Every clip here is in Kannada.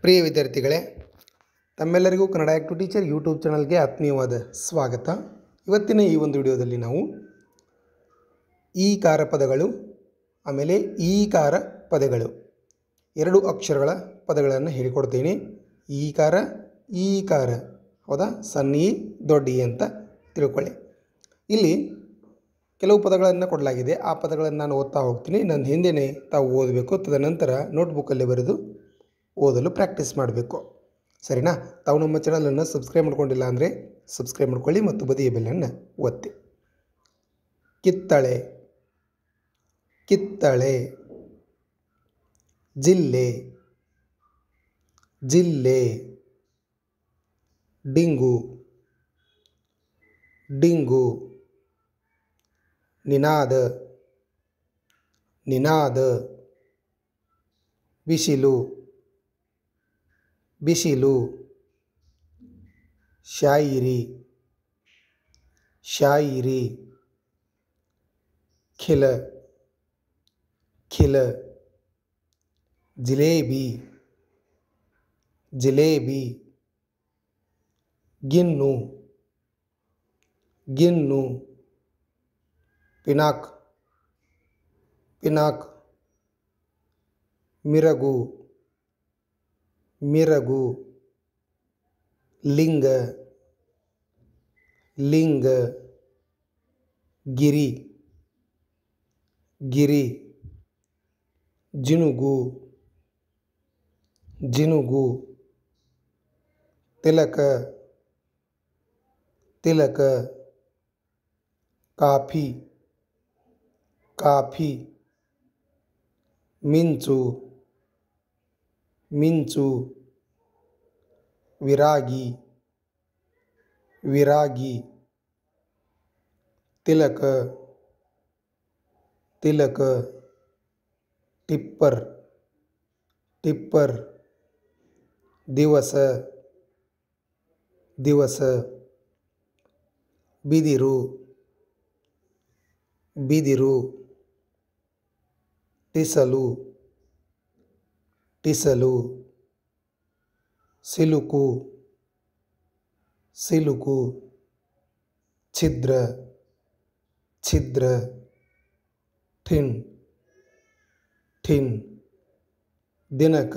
ಪ್ರಿಯ ವಿದ್ಯಾರ್ಥಿಗಳೇ ತಮ್ಮೆಲ್ಲರಿಗೂ Kannada act to teacher YouTube ಚಾನಲ್ಗೆ ಆತ್ಮೀಯವಾದ ಸ್ವಾಗತ ಇವತ್ತಿನ ಈ ಒಂದು ವಿಡಿಯೋದಲ್ಲಿ ನಾವು ಈಕಾರ ಪದಗಳು ಆಮೇಲೆ ಈಕಾರ ಪದಗಳು ಎರಡು ಅಕ್ಷರಗಳ ಪದಗಳನ್ನು ಹೇಳಿಕೊಡ್ತೀನಿ ಈಕಾರ ಈಕಾರ ಹೌದಾ ಸಣ್ಣ ಈ ದೊಡ್ಡ ಈ ಅಂತ ತಿಳ್ಕೊಳ್ಳಿ ಇಲ್ಲಿ ಕೆಲವು ಪದಗಳನ್ನು ಕೊಡಲಾಗಿದೆ ಆ ಪದಗಳನ್ನು ನಾನು ಓದ್ತಾ ಹೋಗ್ತೀನಿ ನನ್ನ ಹಿಂದೆಯೇ ತಾವು ಓದಬೇಕು ತದನಂತರ ನೋಟ್ಬುಕ್ಕಲ್ಲಿ ಬರೆದು ಓದಲು ಪ್ರಾಕ್ಟೀಸ್ ಮಾಡಬೇಕು ಸರಿನಾ ತಾವು ನಮ್ಮ ಚಾನಲನ್ನು ಸಬ್ಸ್ಕ್ರೈಬ್ ಮಾಡ್ಕೊಂಡಿಲ್ಲ ಅಂದರೆ ಸಬ್ಸ್ಕ್ರೈಬ್ ಮಾಡ್ಕೊಳ್ಳಿ ಮತ್ತು ಬದಿಯ ಬೆಲ್ಲನ್ನು ಒತ್ತಿ ಕಿತ್ತಳೆ ಕಿತ್ತಳೆ ಜಿಲ್ಲೆ ಜಿಲ್ಲೆ ಡಿಂಗು ಡಿಂಗು ನಿನಾದ ನಿನಾದ ಬಿಸಿಲು ಬಿಸಿಲು ಶಾಯಿರಿ ಶಾಯಿರಿ ಖಿಲ ಖಿಲ ಜಿಲೇಬಿ ಜಿಲೇಬಿ ಗಿನ್ನು ಗಿನ್ನು ಪಿನಾಕ್ ಪಿನಾಕ್ ಮಿರಗು ಮಿರಗು ಲಿಂಗ ಲಿಂಗ ಗಿರಿ ಗಿರಿ ಜಿನುಗು ಜಿನುಗು ತಿಲಕ ತಿಲಕ ಕಾಫಿ ಕಾಫಿ ಮಿಂಚು ಮಿಂಚು ವಿರಾಗಿ ವಿರಾಗಿ ತಿಲಕ ತಿಲಕ ಟಿಪ್ಪರ್ ಟಿಪ್ಪರ್ ದಿವಸ ದಿವಸ ಬಿದಿರು ಬಿದಿರು ಟಿಸಲು ಟಿಸಲು ಸಿಲುಕು ಸಿಲುಕು ಛಿದ್ರ ಛಿದ್ರ ಠಿನ್ ಠಿನ್ ದಿನಕ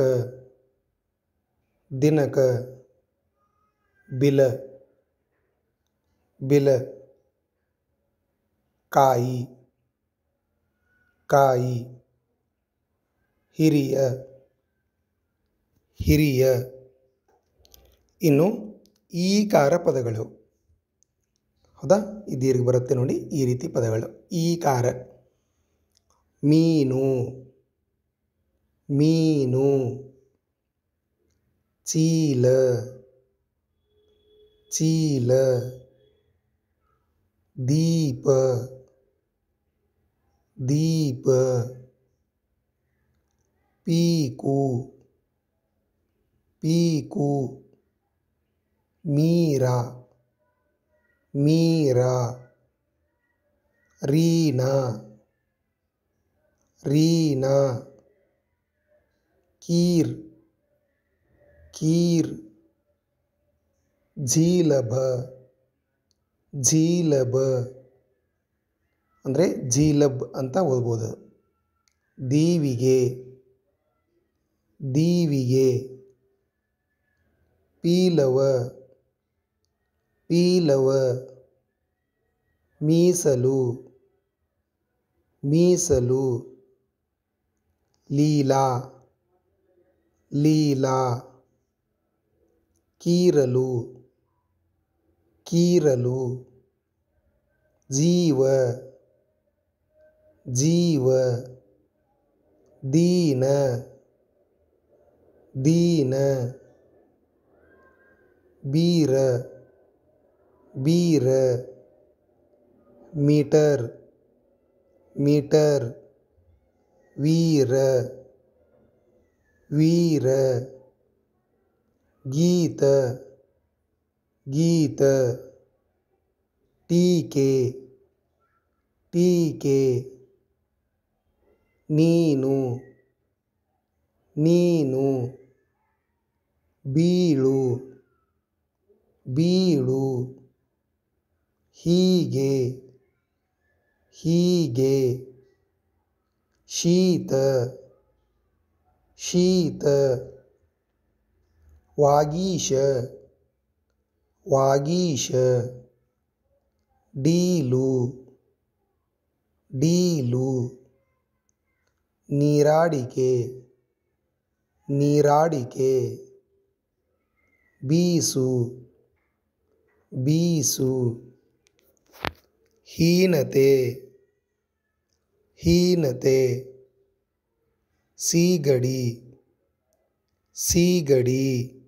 ದಿನಕ ಬಿಲ ಬಿಲ ಕಾಯಿ ಕಾಯಿ ಹಿರಿಯ ಹಿರಿಯ ಇನ್ನು ಈಕಾರ ಪದಗಳು ಹೌದಾ ಈ ದೀರ್ಘ ಬರುತ್ತೆ ನೋಡಿ ಈ ರೀತಿ ಪದಗಳು ಈಕಾರ ಮೀನು ಮೀನು ಚೀಲ ಚೀಲ ದೀಪ ದೀಪ ಪೀಕು ಪೀಕು ಮೀರಾ ಮೀರಾ ರೀನಾ ರೀನಾ ಕೀರ್ ಕೀರ್ ಝೀಲಭ ಝೀಲಭ ಅಂದರೆ ಝೀಲಬ್ ಅಂತ ಓದ್ಬೋದು ದೀವಿಗೆ ದೀವಿಗೆ ಪೀಲವ ಪೀಲವ ಮೀಸಲು ಮೀಸಲು ಲೀಲಾ ಲೀಲಾ ಕೀರಲು ಕೀರಲು ಜೀವ ಜೀವ ದೀನ ದೀನ ಬೀರ ಬೀರ ಮೀಟರ್ ಮೀಟರ್ ವೀರ ವೀರ ಗೀತ ಗೀತ ಟೀಕೆ ಟೀಕೆ ನೀನು ನೀನು ಬೀಳು ಬೀಳು ಹೀಗೆ ಹೀಗೆ ಶೀತ ಶೀತ ವಾಗೀಶ ವಾಗೀಶ ಡೀಲು ಡೀಲು ನೀರಾಡಿಕೆ ನೀರಾಡಿಕೆ ಬೀಸು ಬೀಸು ಹೀನತೆ ಹೀನತೆ ಸೀಗಡಿ ಸೀಗಡಿ